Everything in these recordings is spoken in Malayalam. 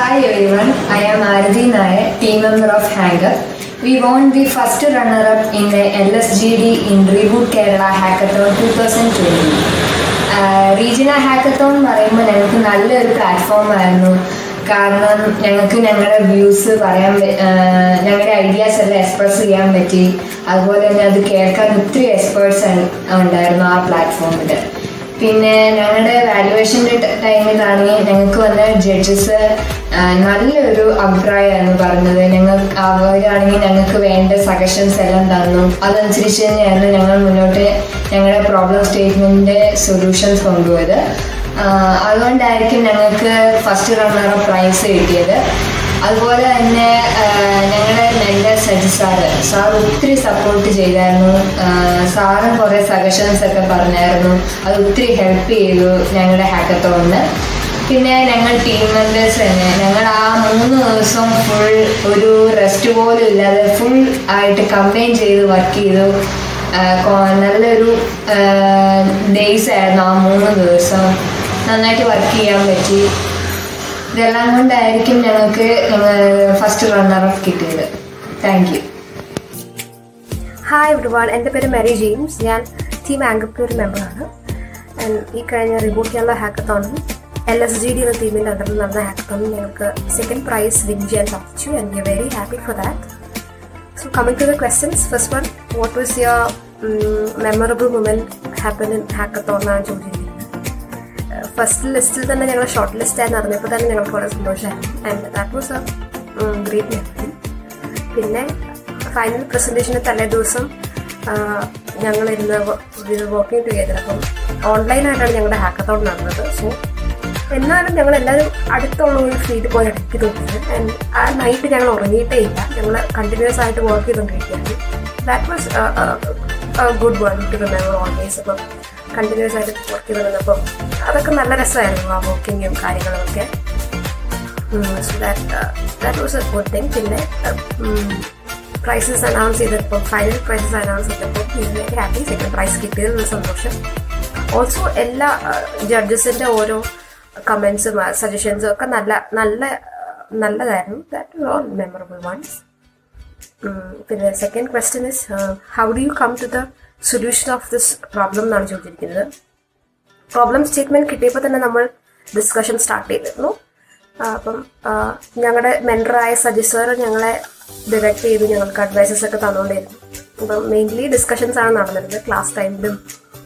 Hi everyone, I am Arati Nair, team member of Hanger. We won the first runner-up in the LSGD in Reboot Kerala Hackathon 2020. Regional hackathon എന്ന് പറയുമ്പോൾ ഞങ്ങൾക്ക് നല്ലൊരു പ്ലാറ്റ്ഫോം ആയിരുന്നു കാരണം ഞങ്ങൾക്ക് ഞങ്ങളുടെ വ്യൂസ് പറയാൻ പ- ആഹ് ഞങ്ങളുടെ ഐഡിയാസ് എല്ലാം എക്സ്പ്രസ് ചെയ്യാൻ പറ്റി അതുപോലെ തന്നെ അത് കേൾക്കാൻ ഒത്തിരി എക്സ്പേർട്സ് ഉണ്ടായിരുന്നു ആ പ്ലാറ്റ്ഫോമിൽ പിന്നെ ഞങ്ങളുടെ വാലുവേഷൻ്റെ ടൈമിലാണെങ്കിൽ ഞങ്ങൾക്ക് വന്ന ജഡ്ജസ് നല്ലൊരു അഭിപ്രായമായിരുന്നു പറഞ്ഞത് ഞങ്ങൾ അവരാണെങ്കിൽ ഞങ്ങൾക്ക് വേണ്ട സജഷൻസ് എല്ലാം തന്നു അതനുസരിച്ച് തന്നെയായിരുന്നു ഞങ്ങൾ മുന്നോട്ട് ഞങ്ങളുടെ പ്രോബ്ലം സ്റ്റേറ്റ്മെൻറ്റിൻ്റെ സൊല്യൂഷൻസ് കൊണ്ടുപോയത് ആഹ് അതുകൊണ്ടായിരിക്കും ഞങ്ങൾക്ക് ഫസ്റ്റ് റണ്ണർ പ്രൈസ് കിട്ടിയത് അതുപോലെ തന്നെ ആഹ് ഞങ്ങളുടെ മെന്റർ സജി സാറ് സാർ ഒത്തിരി സപ്പോർട്ട് ചെയ്തായിരുന്നു ആഹ് സാറും കുറേ സജഷൻസ് ഒക്കെ പറഞ്ഞായിരുന്നു അത് ഒത്തിരി ഹെൽപ്പ് ചെയ്തു ഞങ്ങളുടെ ഹാക്കത്തോണിന് പിന്നെ ഞങ്ങൾ ടീം മെമ്പേഴ്സ് തന്നെ ഞങ്ങൾ ആ മൂന്ന് ദിവസം ഫുൾ ഒരു റെസ്റ്റ് പോലും ഇല്ലാതെ ഫുൾ ആയിട്ട് കമ്പൈൻ ചെയ്ത് വർക്ക് ചെയ്തു ആഹ് കൊ- നല്ലൊരു ഡേയ്സ് ആയിരുന്നു ആ മൂന്ന് ദിവസം നന്നായിട്ട് വർക്ക് ചെയ്യാൻ പറ്റി ഇതെല്ലാം കൊണ്ടായിരിക്കും ഞങ്ങൾക്ക് ഫസ്റ്റ് റണ്ണർ കിട്ടിയത് താങ്ക് യു ഹായ് എവ്രിവാൺ എൻ്റെ പേര് മെറി ജെയിംസ് ഞാൻ ടീം ആങ്കപ്പിൻ്റെ ഒരു മെമ്പറാണ് ആൻഡ് ഈ കഴിഞ്ഞ റിബൂട്ട് ചെയ്യാനുള്ള ഹാക്കത്തോണിൽ എൽ എസ് ജി ഡി എന്ന ടീമിൻ്റെ അണ്ടറിൽ നടന്ന ഹാക്കത്തോണിൽ ഞങ്ങൾക്ക് സെക്കൻഡ് പ്രൈസ് വിൻ ചെയ്യാൻ സാധിച്ചു and we are very happy for that so coming to the questions first one what was your memorable moment happen in hackathon എന്നാണ് ചോദിച്ചിരിക്കുന്നത് ഫസ്റ്റ് ലിസ്റ്റിൽ തന്നെ ഞങ്ങൾ ഷോർട്ട് ലിസ്റ്റ് ആയി നടന്നപ്പോൾ തന്നെ ഞങ്ങൾക്ക് വളരെ സന്തോഷമായിരുന്നു and that was a great memory പിന്നെ ഫൈനൽ പ്രസൻറ്റേഷന് തലേ ദിവസം ഞങ്ങൾ ഇരുന്ന് വർക്കിംഗ് ടുഗെദർ അപ്പം ഓൺലൈനായിട്ടാണ് ഞങ്ങളുടെ ഹാക്കത്തോൺ നടന്നത് സോ എന്നാലും ഞങ്ങൾ എല്ലാവരും അടുത്തുള്ള ഒരു ഫീൽഡ് പോയി ഇടയ്ക്ക് നോക്കിയത് ആൻഡ് ആ നൈറ്റ് ഞങ്ങൾ ഉറങ്ങിയിട്ടേ ഇല്ല ഞങ്ങൾ കണ്ടിന്യൂസ് ആയിട്ട് വർക്ക് ചെയ്തുകൊണ്ടിരിക്കുകയാണ് that was good one to remember always അപ്പം കണ്ടിന്യൂസ് ആയിട്ട് വർക്ക് ചെയ്തുകൊണ്ടിരുന്നപ്പം അതൊക്കെ നല്ല രസമായിരുന്നു ആ വർക്കിങ്ങും കാര്യങ്ങളൊക്കെ so that that was a good thing പിന്നെ പ്രൈസസ് അനൗൺസ് ചെയ്തപ്പോൾ ഫൈനൽ പ്രൈസസ് അനൗൺസ് ചെയ്തപ്പോൾ വെരി ഹാപ്പി സെക്കൻഡ് പ്രൈസ് കിട്ടിയതിലുള്ള സന്തോഷം ഓൾസോ എല്ലാ ജഡ്ജസിൻ്റെ ഓരോ കമൻസും സജഷൻസും ഒക്കെ നല്ല നല്ല നല്ലതായിരുന്നു ദാറ്റ് ഓൾ മെമ്മറബിൾ വൺസ് പിന്നെ second question is how do you come to the solution of this problem എന്നാണ് ചോദിച്ചിരിക്കുന്നത് പ്രോബ്ലം സ്റ്റേറ്റ്മെന്റ് കിട്ടിയപ്പോൾ തന്നെ നമ്മൾ ഡിസ്കഷൻ സ്റ്റാർട്ട് ചെയ്തിരുന്നു ആ, അപ്പം ഞങ്ങളുടെ മെൻറ്ററായ സജി സാർ ഞങ്ങളെ ഡയറക്റ്റ് ചെയ്ത് ഞങ്ങൾക്ക് അഡ്വൈസസ് ഒക്കെ തന്നുകൊണ്ടിരുന്നു അപ്പം മെയിൻലി ഡിസ്കഷൻസ് ആണ് നടന്നിരുന്നത് ക്ലാസ് ടൈമിലും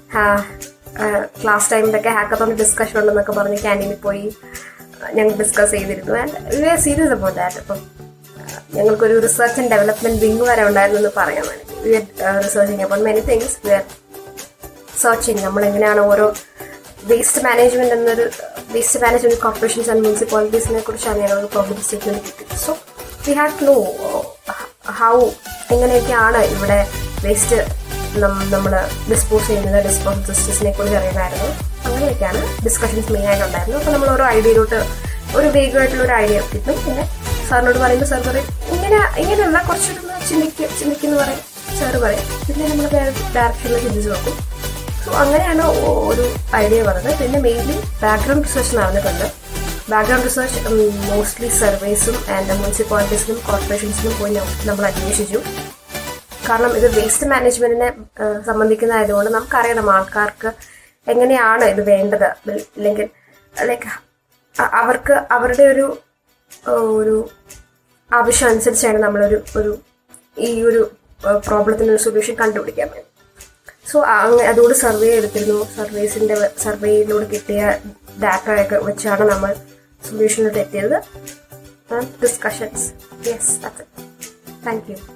ക്ലാസ് ടൈമിലൊക്കെ ഹാക്കത്തോൺ ഡിസ്കഷൻ ഉണ്ടെന്നൊക്കെ പറഞ്ഞ് ക്യാൻറ്റീനിൽ പോയി ഞങ്ങൾ ഡിസ്കസ് ചെയ്തിരുന്നു and we are serious about that അപ്പം ഞങ്ങൾക്കൊരു റിസർച്ച് ആൻഡ് ഡെവലപ്മെന്റ് വിങ് വരെ ഉണ്ടായിരുന്നു എന്ന് പറയാൻ വേണ്ടി വി ആർ റിസർച്ചിങ് അപ്പോൾ many things we are searching നമ്മൾ എങ്ങനെയാണ് ഓരോ വേസ്റ്റ് മാനേജ്മെന്റ് എന്നൊരു വേസ്റ്റ് മാനേജ്മെന്റ് കോർപ്പറേഷൻസ് ആൻഡ് മുനിസിപ്പാലിറ്റീസിനെ കുറിച്ചാണ് ഞങ്ങൾക്ക് പ്രോബ്ലം സ്റ്റേറ്റ്മെന്റ് കിട്ടിയത് so we have to know how എങ്ങനെയൊക്കെയാണ് ഇവിടെ വേസ്റ്റ് നമ്മൾ ഡിസ്പോസ് ചെയ്യുന്നത് ഡിസ്പോസൽ സിസ്റ്റംസിനെ കുറിച്ച് അറിയുമായിരുന്നു അങ്ങനെയൊക്കെയാണ് ഡിസ്കഷൻസ് മെയിൻ ആയിട്ടുണ്ടായിരുന്നു അപ്പോൾ നമ്മൾ ഓരോ ഐഡിയയിലോട്ട് ഒരു വേഗമായിട്ടുള്ള ഒരു ഐഡിയ കിട്ടും പിന്നെ സാറിനോട് പറയുമ്പോൾ സാർ പറയും ഇങ്ങനെ ഇങ്ങനെയല്ല കുറച്ചൊരു ചിന്തിക്കുക ചിന്തിക്കുന്ന പറയും സാറ് പറയും പിന്നെ നമ്മൾ വേറെ ഡയറക്ഷനിൽ ചിന്തിച്ച് നോക്കും സോ അങ്ങനെയാണ് ഓ- ഒരു ഐഡിയ പറഞ്ഞത് പിന്നെ മെയിൻലി ബാക്ക്ഗ്രൗണ്ട് റിസർച്ച് നടന്നിട്ടുണ്ട് ബാക്ക്ഗ്രൗണ്ട് റിസർച്ച് മോസ്റ്റ്ലി സർവേസും ആൻഡ് മുനിസിപ്പാലിറ്റീസിലും കോർപ്പറേഷൻസിലും പോയി നം- നമ്മൾ അന്വേഷിച്ചു കാരണം ഇത് വേസ്റ്റ് മാനേജ്മെന്റിനെ ഏഹ്, സംബന്ധിക്കുന്നതായതുകൊണ്ട് നമുക്കറിയണം ആൾക്കാർക്ക് എങ്ങനെയാണ് ഇത് വേണ്ടത് അല്ലെങ്കിൽ ലൈക്ക് അവർക്ക് അവരുടെ ഒരു ഏഹ്, ഒരു ആവശ്യം അനുസരിച്ചാണ് നമ്മളൊരു ഒരു ഈ ഒരു പ്രോബ്ലത്തിന് ഒരു സൊല്യൂഷൻ കണ്ടുപിടിക്കാൻ വേണ്ടി സോ അതുകൊണ്ട് സർവേ എടുത്തിരുന്നു സർവേസിന്റെ സർവേയിലൂടെ കിട്ടിയ ഡാറ്റ ഒക്കെ വെച്ചാണ് നമ്മൾ സൊല്യൂഷനിലോട്ട് എത്തിയത് discussions yes thank you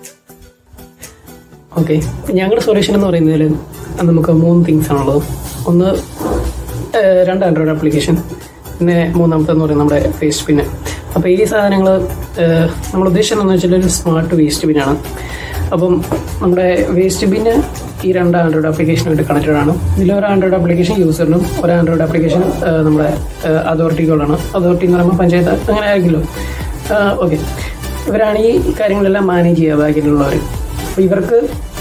okay ഞങ്ങളുടെ സൊല്യൂഷൻ എന്ന് പറയുന്നതിൽ നമുക്ക് മൂന്ന് തിങ്സ് ആണുള്ളത് ഒന്ന് ഏഹ്, രണ്ട് ആൻഡ്രോയിഡ് ആപ്ലിക്കേഷൻ പിന്നെ മൂന്നാമത്തെ എന്ന് പറയുന്നത് നമ്മുടെ വേസ്റ്റ് ബിന്ന് അപ്പോൾ ഈ സാധനങ്ങൾ നമ്മൾ ഉദ്ദേശിച്ചതെന്ന് വെച്ചാൽ ഒരു സ്മാർട്ട് വേസ്റ്റ് ബിന്നാണ് അപ്പം നമ്മുടെ വേസ്റ്റ് ബിന്ന് ഈ രണ്ട് ആൻഡ്രോയിഡ് ആപ്ലിക്കേഷനായിട്ട് കണക്റ്റഡ് ആണ് ഇതിൽ ഒരു ആൻഡ്രോയിഡ് ആപ്ലിക്കേഷൻ യൂസറിനും ഒരു ആൻഡ്രോയിഡ് ആപ്ലിക്കേഷൻ നമ്മുടെ അതോറിറ്റികളാണ് അതോറിറ്റി എന്ന് പറയുമ്പോൾ പഞ്ചായത്ത് അങ്ങനെ ആയിരിക്കുമല്ലോ ഓക്കെ ഇവരാണ് ഈ കാര്യങ്ങളെല്ലാം മാനേജ് ചെയ്യുക ബാക്കിലുള്ളവർ അപ്പോൾ ഇവർക്ക്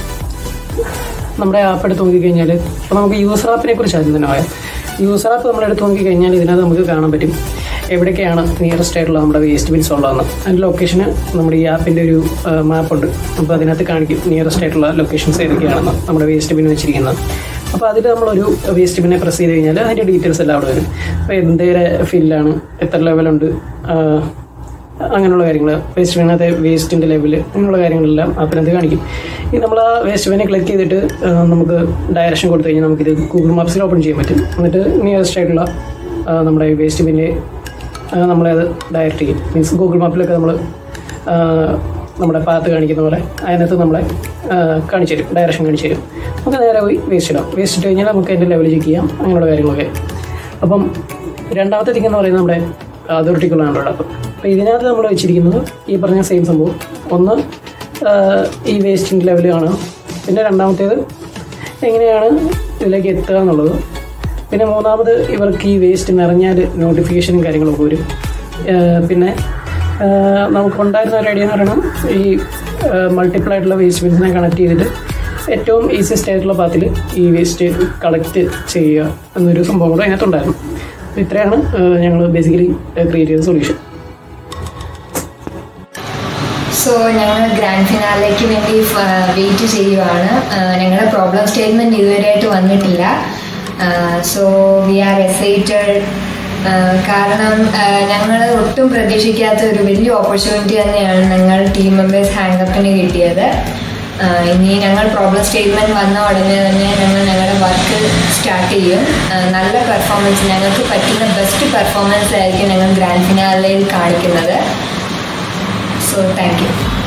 നമ്മുടെ ആപ്പ് എടുത്ത് നോക്കിക്കഴിഞ്ഞാൽ ഇപ്പോൾ നമുക്ക് യൂസർ ആപ്പിനെ കുറിച്ച് ആദ്യം തന്നെ പറയാം യൂസർ ആപ്പ് നമ്മൾ എടുത്ത് നോക്കിക്കഴിഞ്ഞാൽ ഇതിനകത്ത് നമുക്ക് കാണാൻ പറ്റും എവിടേക്കാണ് നിയറസ്റ്റ് ആയിട്ടുള്ള നമ്മുടെ വേസ്റ്റ് ബിൻസ് ഉള്ളതെന്ന് അതിൻ്റെ ലൊക്കേഷന് നമ്മുടെ ഈ ആപ്പിൻ്റെ ഒരു മാപ്പ് ഉണ്ട് അപ്പോൾ അതിനകത്ത് കാണിക്കും നിയറസ്റ്റ് ആയിട്ടുള്ള ലൊക്കേഷൻസ് ഏതൊക്കെയാണെന്ന് നമ്മുടെ വേസ്റ്റ് ബിൻ വെച്ചിരിക്കുന്നത് അപ്പോൾ അതിൽ നമ്മളൊരു വേസ്റ്റ് ബിന്നെ പ്രസ് ചെയ്ത് കഴിഞ്ഞാൽ അതിൻ്റെ ഡീറ്റെയിൽസ് എല്ലാം അവിടെ വരും അപ്പോൾ എന്തിൻ്റെ ഫില്ലാണ് എത്ര ലെവലുണ്ട് അങ്ങനെയുള്ള കാര്യങ്ങൾ വേസ്റ്റ് ബിനകത്തെ വേസ്റ്റിൻ്റെ ലെവൽ അങ്ങനെയുള്ള കാര്യങ്ങളെല്ലാം ആപ്പിനകത്ത് കാണിക്കും ഇനി നമ്മൾ ആ വേസ്റ്റ് ബിനെ ക്ലിക്ക് ചെയ്തിട്ട് ആ, നമുക്ക് ഡയറക്ഷൻ കൊടുത്തു കഴിഞ്ഞാൽ നമുക്കിത് ഗൂഗിൾ മാപ്സിൽ ഓപ്പൺ ചെയ്യാൻ പറ്റും എന്നിട്ട് നിയറസ്റ്റ് ആയിട്ടുള്ള ആ, നമ്മുടെ വേസ്റ്റ് ബിന്നെ നമ്മളെ അത് ഡയറക്റ്റ് ചെയ്യും മീൻസ് ഗൂഗിൾ മാപ്പിലൊക്കെ നമ്മൾ നമ്മുടെ പാത്ത് കാണിക്കുന്ന പോലെ അതിനകത്ത് നമ്മളെ ആ, കാണിച്ചു തരും ഡയറക്ഷൻ കാണിച്ചു തരും നമുക്ക് നേരെ പോയി വേസ്റ്റ് ഇടാം വേസ്റ്റ് ഇട്ട് കഴിഞ്ഞാൽ നമുക്ക് അതിൻ്റെ ലെവൽ ചെക്ക് ചെയ്യാം അങ്ങനെയുള്ള കാര്യങ്ങളൊക്കെ അപ്പം രണ്ടാമത്തെ തിങ് എന്ന് പറയുന്നത് നമ്മുടെ അതോറിറ്റിക്കുള്ള ആൻഡ്രോയിഡ് ആപ്പ് അപ്പോൾ ഇതിനകത്ത് നമ്മൾ വെച്ചിരിക്കുന്നത് ഈ പറഞ്ഞ സെയിം സംഭവം ഒന്ന് ആ, ഈ വേസ്റ്റിൻ്റെ ലെവൽ കാണുക പിന്നെ രണ്ടാമത്തേത് എങ്ങനെയാണ് ഇതിലേക്ക് എത്തുക എന്നുള്ളത് പിന്നെ മൂന്നാമത് ഇവർക്ക് ഈ വേസ്റ്റ് നിറഞ്ഞാൽ നോട്ടിഫിക്കേഷനും കാര്യങ്ങളൊക്കെ വരും ആ, പിന്നെ ആ, നമുക്കുണ്ടായിരുന്ന ഒരു ഐഡിയ എന്ന് പറയുന്നത് ഈ മൾട്ടിപ്പിൾ ആയിട്ടുള്ള വേസ്റ്റ് ബിൻസിനെ കണക്ട് ചെയ്തിട്ട് ഏറ്റവും ഈസിയസ്റ്റ് ആയിട്ടുള്ള പാത്തിൽ ഈ വേസ്റ്റ് കളക്ട് ചെയ്യുക എന്നൊരു സംഭവം കൂടെ അതിനകത്തുണ്ടായിരുന്നു അപ്പോൾ ഇത്രയാണ് ഞങ്ങൾ ബേസിക്കലി ക്രിയേറ്റ് ചെയ്ത സൊല്യൂഷൻ സോ ഞങ്ങൾ ഗ്രാൻഡ് ഫിനാലേക്ക് വേണ്ടി വെയിറ്റ് ചെയ്യുവാണ് ആഹ് ഞങ്ങളുടെ പ്രോബ്ലം സ്റ്റേറ്റ്മെന്റ് ഇതുവരെയായിട്ട് വന്നിട്ടില്ല സോ വി ആർ എക്സൈറ്റഡ് കാരണം ഞങ്ങൾ ഒട്ടും പ്രതീക്ഷിക്കാത്ത ഒരു വലിയ ഓപ്പർച്യൂണിറ്റി തന്നെയാണ് ഞങ്ങൾ ടീം മെമ്പേഴ്സ് ഹാങ്കപ്പിന് കിട്ടിയത് ആഹ് ഇനി ഞങ്ങൾ പ്രോബ്ലം സ്റ്റേറ്റ്മെന്റ് വന്ന ഉടനെ തന്നെ ഞങ്ങൾ ഞങ്ങളുടെ വർക്ക് സ്റ്റാർട്ട് ചെയ്യും ആഹ് നല്ല പെർഫോമൻസ് ഞങ്ങൾക്ക് പറ്റുന്ന ബെസ്റ്റ് പെർഫോമൻസ് ആയിരിക്കും ഞങ്ങൾ ഗ്രാൻഡ് ഫിനാലയിൽ കാണിക്കുന്നത് So thank you.